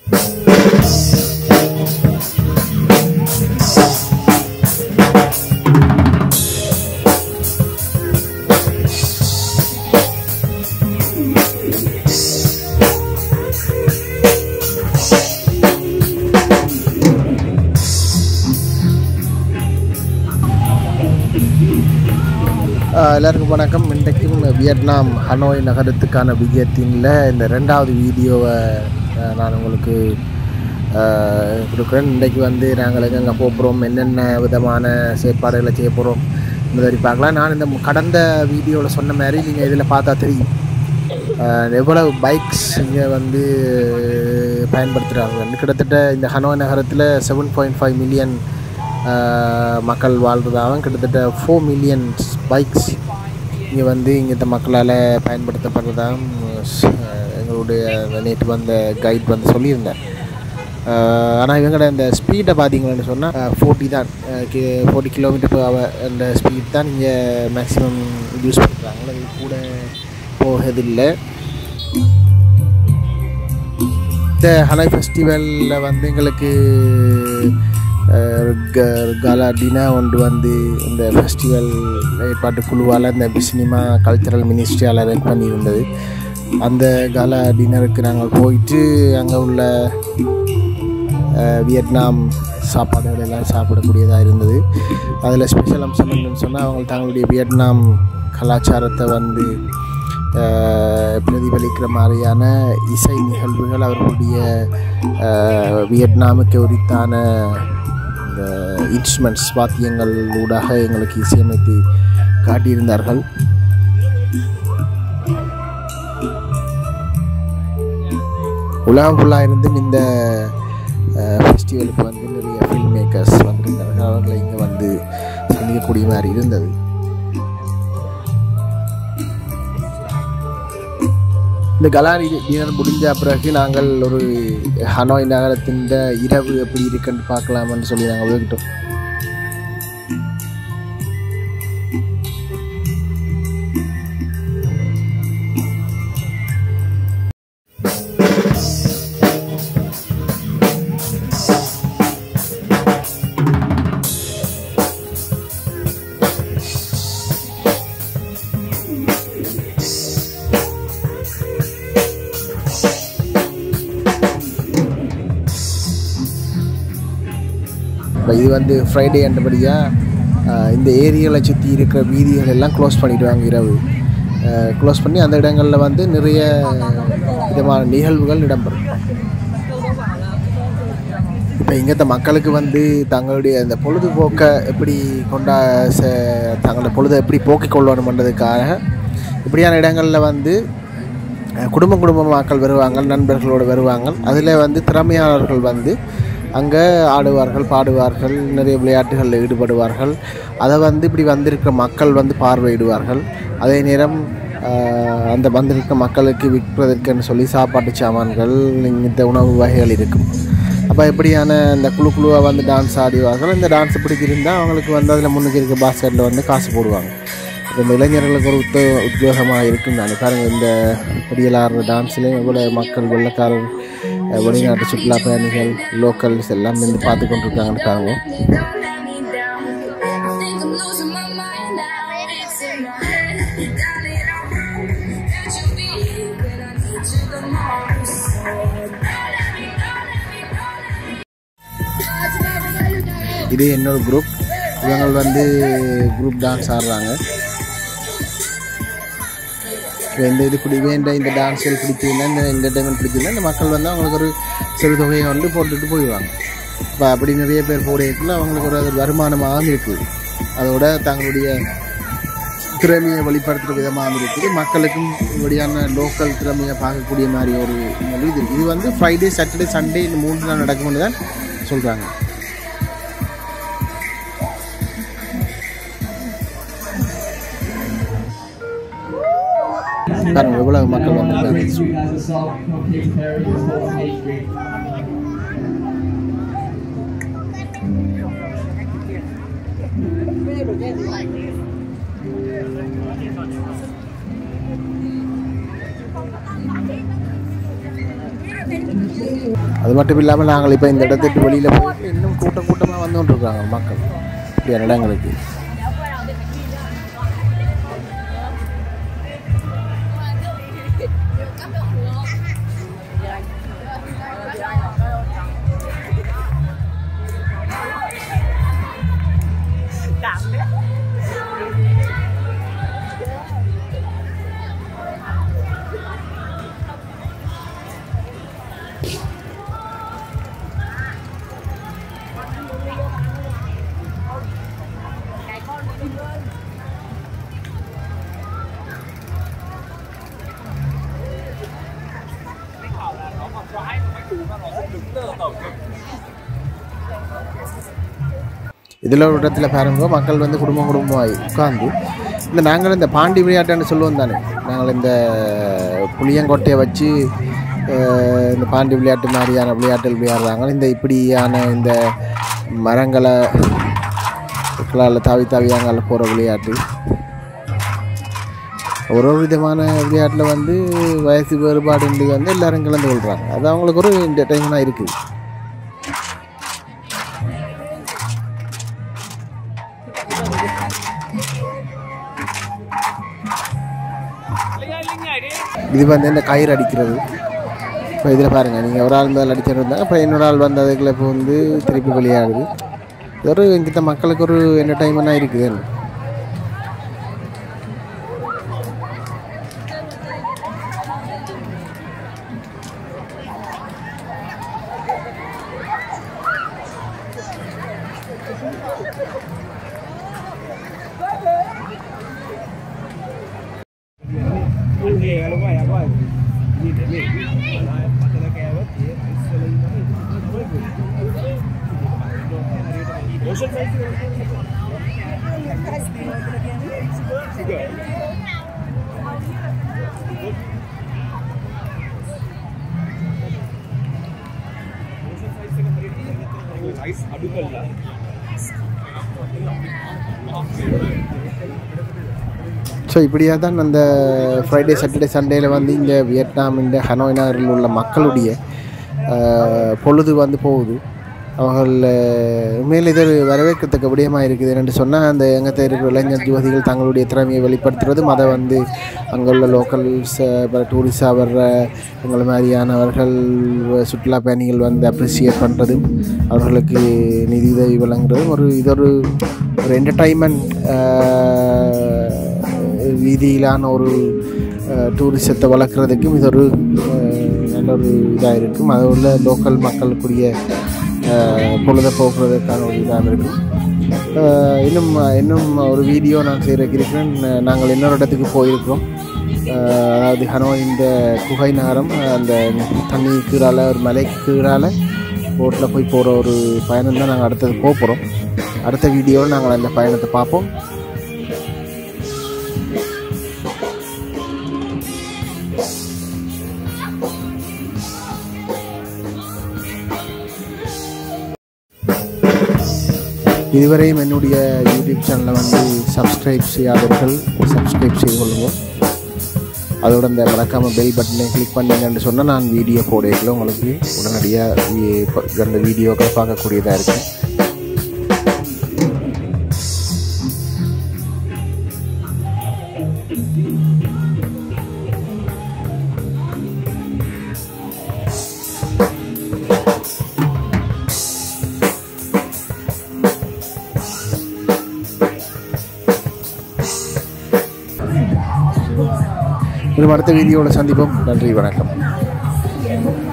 ஆஹ் எல்லாருக்கும் வணக்கம் இன்றைக்கும் வியட்நாம் ஹனோய் நகரத்துக்கான விஜயத்தின்ல இந்த ரெண்டாவது வீடியோவை ஆஹ் நான் உங்களுக்கு ஆஹ் கொடுக்குறேன் இன்றைக்கு வந்து நாங்கள் எங்கே போகிறோம் என்னென்ன விதமான செயற்பாடுகளை செய்ய போகிறோம் இந்த மாதிரி பார்க்கலாம் நான் இந்த கடந்த வீடியோவில் சொன்ன மாதிரி நீங்கள் இதில் பார்த்தா தெரியும் ஆஹ் எவ்வளவு பைக்ஸ் இங்கே வந்து பயன்படுத்துகிறாங்க கிட்டத்தட்ட இந்த ஹனோய் நகரத்தில் செவன் பாயிண்ட் ஃபைவ் மில்லியன் மக்கள் வாழ்றதாகவும் கிட்டத்தட்ட ஃபோர் மில்லியன் பைக்ஸ் இங்கே வந்து இங்கே இந்த மக்களால் பயன்படுத்தப்படுறதாகவும் எங்களுடைய நேற்று வந்த கைட் வந்து சொல்லியிருந்தேன் ஆனால் இவங்களோட இந்த ஸ்பீடை பார்த்தீங்கன்னு சொன்னால் ஃபோர்ட்டி தான் ஃபோர்ட்டி கிலோமீட்டர் பர் ஹவர் அந்த ஸ்பீட் தான் இங்கே மேக்ஸிமம் யூஸ் பண்ணுறாங்க அது கூட போகிறதில்லை இந்த ஹனாய் ஃபெஸ்டிவலில் வந்து எங்களுக்கு கலாடினா ஒன்று வந்து இந்த ஃபெஸ்டிவல் ஏற்பாட்டு குழுவால் இந்த சினிமா கல்ச்சரல் மினிஸ்ட்ரியால் அரேஞ்ச் பண்ணியிருந்தது அந்த காலா டின்னருக்கு நாங்கள் போயிட்டு அங்கே உள்ள அஹ், வியட்நாம் சாப்பாடுகள் எல்லாம் சாப்பிடக்கூடியதாக இருந்தது அதில் ஸ்பெஷல் அம்சம் என்னன்னு சொன்னால் அவங்க தங்களுடைய வியட்நாம் கலாச்சாரத்தை வந்து அஹ், பிரதிபலிக்கிற மாதிரியான இசை நிகழ்வுகள் அவர்களுடைய அஹ், வியட்நாமுக்கு உரித்தான இந்த இன்ஸ்ட்ருமெண்ட்ஸ் வாத்தியங்கள் ஊடாக எங்களுக்கு இசையமைத்து காட்டியிருந்தார்கள் உலகம் ஃபுல்லாக இருந்தும் இந்த ஃபெஸ்டிவலுக்கு வந்து நிறைய ஃபில்ம் மேக்கர்ஸ் வந்திருந்தார்கள் அவர்களை இங்கே வந்து சந்திக்கக்கூடிய மாதிரி இருந்தது இந்த கலாரி டின்னர் முடிஞ்ச பிறகு நாங்கள் ஒரு ஹனோய் நகரத்தின் இரவு எப்படி இருக்குன்னு பார்க்கலாம்னு சொல்லி நாங்கள் போய்கிட்டோம் இப்போ இது வந்து ஃப்ரைடே அண்டபடியாக இந்த ஏரியாவை சுற்றி இருக்கிற வீதிகள் எல்லாம் க்ளோஸ் பண்ணிடுவாங்க இரவு க்ளோஸ் பண்ணி அந்த இடங்களில் வந்து நிறைய விதமான நிகழ்வுகள் இடம்பெறும் இப்போ இங்கத்த மக்களுக்கு வந்து தங்களுடைய அந்த பொழுதுபோக்கை எப்படி கொண்டா ச தங்களோட பொழுதை எப்படி போக்கிக் கொள்ளணுமன்றதுக்காக இப்படியான இடங்களில் வந்து அஹ், குடும்ப குடும்ப மக்கள் வருவாங்க நண்பர்களோடு வருவாங்க அதில் வந்து திறமையாளர்கள் வந்து அங்கே ஆடுவார்கள் பாடுவார்கள் நிறைய விளையாட்டுகளில் ஈடுபடுவார்கள் அதை வந்து இப்படி வந்திருக்கிற மக்கள் வந்து பார்வையிடுவார்கள் அதே நேரம் அஹ், அந்த வந்திருக்க மக்களுக்கு விற்பதற்குன்னு சொல்லி சாப்பாட்டு சாமான்கள் இந்த உணவு வகைகள் இருக்கும் அப்போ எப்படியான இந்த குழு குழுவாக வந்து டான்ஸ் ஆடுவார்கள் இந்த டான்ஸ் பிடிச்சிருந்தால் அவங்களுக்கு வந்து அதில் முன்னுக்கு இருக்க பாஸ்கெட்டில் வந்து காசு போடுவாங்க இப்ப இந்த இளைஞர்களுக்கு ஒரு உத்த உத்வேகமாக இருக்கும் தானே பாருங்கள் இந்த படியல் ஆடுற டான்ஸ்லேயும் எவ்வளோ மக்கள் வெள்ளக்காரர் அஹ், வெளிநாட்டு சுற்றுலா பயணிகள் லோக்கல்ஸ் எல்லாம் வந்து பார்த்து கொண்டிருக்காங்கன்னு பாருங்க Don't let me down. I think I'm losing my mind now. It's in my head, darling. I hope that you'll be here when I need you the most. Don't let me, don't let me, don't let me. இது என்னோட group இவங்க வந்து group dance ஆடுறாங்க இப்போ இந்த இது பிடி வேண்ட இந்த டான்ஸுகள் பிடிச்சிருந்தா இந்த என்டர்டைன்மெண்ட் பிடிச்சிருந்தா இந்த மக்கள் வந்து அவங்களுக்கு ஒரு சிறு தொகையை வந்து போட்டுட்டு போயிடுவாங்க இப்போ அப்படி நிறைய பேர் போடையக்குள்ள அவங்களுக்கு ஒரு அது வருமானமாகவும் இருக்குது அதோட தங்களுடைய திறமையை வெளிப்படுத்துகிற விதமாகவும் இருக்குது மக்களுக்கும் இப்படியான லோக்கல் திறமையை பார்க்கக்கூடிய மாதிரி ஒரு நிகழ்வு இது இது வந்து ஃப்ரைடே சாட்டர்டே சண்டே இந்த மூன்று நாள் நடக்கும்னு தான் சொல்கிறாங்க பாருங்க எவ்வளவு மக்கள் வந்திருக்காங்க Street has a song from Katy Perry. It's called Hate Street. அது மட்டும் இல்லாமல் நாங்கள் இப்போ இந்த இடத்துக்கு வெளியில் போய் இன்னும் கூட்டம் கூட்டமாக வந்து கொண்டிருக்காங்க மக்கள் இப்படியான இடங்களுக்கு இதில் ஒரு இடத்துல பாருங்க மக்கள் வந்து குடும்பம் குடும்பமாகி உட்காந்து இந்த நாங்கள் இந்த பாண்டி விளையாட்டுன்னு சொல்லுவோம் தானே நாங்கள் இந்த புளியங்கொட்டையை வச்சு அஹ், இந்த பாண்டி விளையாட்டு மாதிரியான விளையாட்டுகள் விளையாடுறாங்க இந்த இப்படியான இந்த மரங்களை களால் தாவி தாவியாங்கால போகிற விளையாட்டு ஒரு ஒரு விதமான விளையாட்டில் வந்து வயசு வேறுபாடு வந்து எல்லாரும் கலந்து கொள்கிறாங்க அது அவங்களுக்கு ஒரு என்டர்டைன்மெண்ட்டாக இருக்குது இது வந்து இந்த கயிறு அடிக்கிறது இப்போ இதில் பாருங்கள் நீங்கள் ஒரு ஆள் முதல் அடிச்சிட்டு இருந்தாங்க அப்புறம் இன்னொரு ஆள் வந்து அதுக்குள்ள இப்போ வந்து திருப்பி விளையாடுது இது ஒரு இங்கிட்ட மக்களுக்கு ஒரு என்டர்டைன்மெண்ட்டாக இருக்குது ஸோ இப்படியாக தான் அந்த ஃப்ரைடே சாட்டர்டே சண்டேயில் வந்து இங்கே வியட்நாம் இந்த ஹனோய் நகரில் உள்ள மக்களுடைய அஹ், பொழுது வந்து போகுது அவர்கள் உண்மையில் இது ஒரு வரவேற்கத்தக்க விடயமாக இருக்குது என்று சொன்னால் அந்த எங்கத்தை இருக்கிற இளைஞர் யுவதிகள் தங்களுடைய திறமையை வெளிப்படுத்துறதும் அதை வந்து அங்குள்ள லோக்கல்ஸ் டூரிஸ்டாக வர்ற எங்களை மாதிரியானவர்கள் சுற்றுலா பயணிகள் வந்து அப்ரிசியேட் பண்ணுறதும் அவர்களுக்கு நிதியுதவி வழங்குறதும் ஒரு இது ஒரு ஒரு என்டர்டைன்மெண்ட் ரீதியிலான ஒரு டூரிசத்தை வளர்க்குறதுக்கும் இது ஒரு அஹ், நல்ல ஒரு இதாக இருக்கும் அது உள்ள லோக்கல் மக்களுக்குரிய அஹ், பொழுதை போக்குறதுக்கான ஒரு இதாக இருக்கும் அஹ், இன்னும் இன்னும் ஒரு வீடியோ நான் செய்கிறதுக்கு இருக்கிறேன் நாங்கள் இன்னொரு இடத்துக்கு போயிருக்கிறோம் அஹ், அதாவது ஹனோய் இந்த குகை நகரம் அந்த தண்ணி கீழால் ஒரு மலைக்கு கீழால் போட்டில் போய் போகிற ஒரு பயணம் தான் நாங்கள் அடுத்தது போக போகிறோம் அடுத்த வீடியோவில் நாங்கள் அந்த பயணத்தை பார்ப்போம் இதுவரையும் என்னுடைய யூடியூப் சேனலை வந்து சப்ஸ்கிரைப் செய்யாதவர்கள் சப்ஸ்கிரைப் செய்து கொள்ளுங்கள் அதோட இந்த மறக்காமல் பெல் பட்டனை கிளிக் பண்ணீங்கன்னு சொன்னால் நான் வீடியோ போடையில் உங்களுக்கு உடனடியாக அந்த வீடியோக்களை பார்க்கக்கூடியதாக இருக்கும் இன்னும் அடுத்த வீடியோவில் சந்திப்போம் நன்றி வணக்கம்